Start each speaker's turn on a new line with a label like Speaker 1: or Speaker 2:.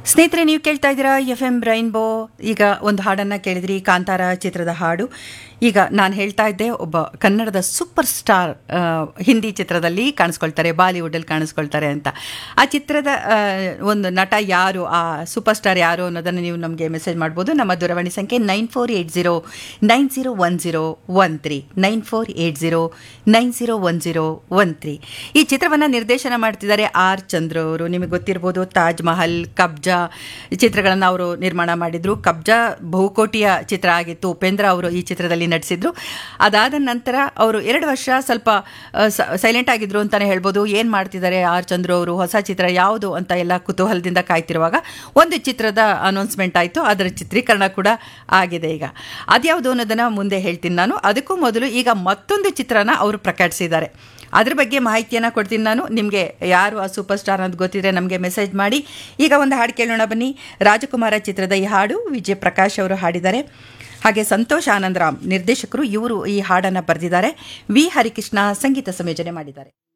Speaker 1: ಸ್ನೇಹಿತರೆ ನೀವು ಕೇಳ್ತಾ ಇದ್ದೀರಾ ಎಫ್ ಎಂ ರೈನ್ಬೋ ಈಗ ಒಂದು ಹಾಡನ್ನು ಕೇಳಿದ್ರಿ ಕಾಂತಾರ ಚಿತ್ರದ ಹಾಡು ಈಗ ನಾನು ಹೇಳ್ತಾ ಇದ್ದೆ ಒಬ್ಬ ಕನ್ನಡದ ಸೂಪರ್ ಸ್ಟಾರ್ ಆ, ಹಿಂದಿ ಚಿತ್ರದಲ್ಲಿ ಕಾಣಿಸ್ಕೊಳ್ತಾರೆ ಬಾಲಿವುಡಲ್ಲಿ ಕಾಣಿಸ್ಕೊಳ್ತಾರೆ ಅಂತ ಆ ಚಿತ್ರದ ಆ, ಒಂದು ನಟ ಯಾರು ಆ ಸೂಪರ್ ಸ್ಟಾರ್ ಯಾರು ಅನ್ನೋದನ್ನು ನೀವು ನಮಗೆ ಮೆಸೇಜ್ ಮಾಡ್ಬೋದು ನಮ್ಮ ದೂರವಾಣಿ ಸಂಖ್ಯೆ nine four eight zero nine zero one zero one three nine four eight zero nine zero one zero one three ಈ ಚಿತ್ರವನ್ನು ನಿರ್ದೇಶನ ಮಾಡ್ತಿದ್ದಾರೆ ಆರ್ ಚಂದ್ರ ಅವರು ನಿಮಗೆ ಗೊತ್ತಿರ್ಬೋದು ತಾಜ್ ಮಹಲ್ ಕಬ್ಜಾ ಚಿತ್ರಗಳನ್ನು ಅವರು ನಿರ್ಮಾಣ ಮಾಡಿದ್ರು ಕಬ್ಜಾ ಬಹುಕೋಟಿಯ ಚಿತ್ರ ಆಗಿತ್ತು ಉಪೇಂದ್ರ ಅವರು ಈ ಚಿತ್ರದಲ್ಲಿ ನಟಿಸಿದ್ರು ಅದಾದ ನಂತರ ಅವರು ಎರಡು ವರ್ಷ ಸ್ವಲ್ಪ ಸೈಲೆಂಟ್ ಆಗಿದ್ರು ಅಂತಾನೆ ಹೇಳ್ಬೋದು ಏನು ಮಾಡ್ತಿದ್ದಾರೆ ಆರ್ ಚಂದ್ರು ಅವರು ಹೊಸ ಚಿತ್ರ ಯಾವುದು ಅಂತ ಎಲ್ಲ ಕುತೂಹಲದಿಂದ ಕಾಯ್ತಿರುವಾಗ ಒಂದು ಚಿತ್ರದ ಅನೌನ್ಸ್ಮೆಂಟ್ ಆಯಿತು ಅದರ ಚಿತ್ರೀಕರಣ ಕೂಡ ಆಗಿದೆ ಈಗ ಅದ್ಯಾವುದು ಅನ್ನೋದನ್ನು ಮುಂದೆ ಹೇಳ್ತೀನಿ ನಾನು ಅದಕ್ಕೂ ಮೊದಲು ಈಗ ಮತ್ತೊಂದು ಚಿತ್ರನ ಅವರು ಪ್ರಕಟಿಸಿದ್ದಾರೆ ಅದ್ರ ಬಗ್ಗೆ ಮಾಹಿತಿಯನ್ನು ಕೊಡ್ತೀನಿ ನಾನು ನಿಮಗೆ ಯಾರು ಆ ಸೂಪರ್ ಸ್ಟಾರ್ ಅಂತ ಗೊತ್ತಿದ್ರೆ ನಮಗೆ ಮೆಸೇಜ್ ಮಾಡಿ ಈಗ ಒಂದು ಹಾಡು ಕೇಳೋಣ ಬನ್ನಿ ರಾಜಕುಮಾರ ಚಿತ್ರದ ಈ ಹಾಡು ವಿಜಯ್ ಪ್ರಕಾಶ್ ಅವರು ಹಾಡಿದ್ದಾರೆ ಹಾಗೆ ಸಂತೋಷ್ ಆನಂದರಾಮ್ ನಿರ್ದೇಶಕರು ಇವರು ಈ ಹಾಡನ್ನು ಬರೆದಿದ್ದಾರೆ ವಿ ಹರಿಕೃಷ್ಣ ಸಂಗೀತ ಸಂಯೋಜನೆ ಮಾಡಿದ್ದಾರೆ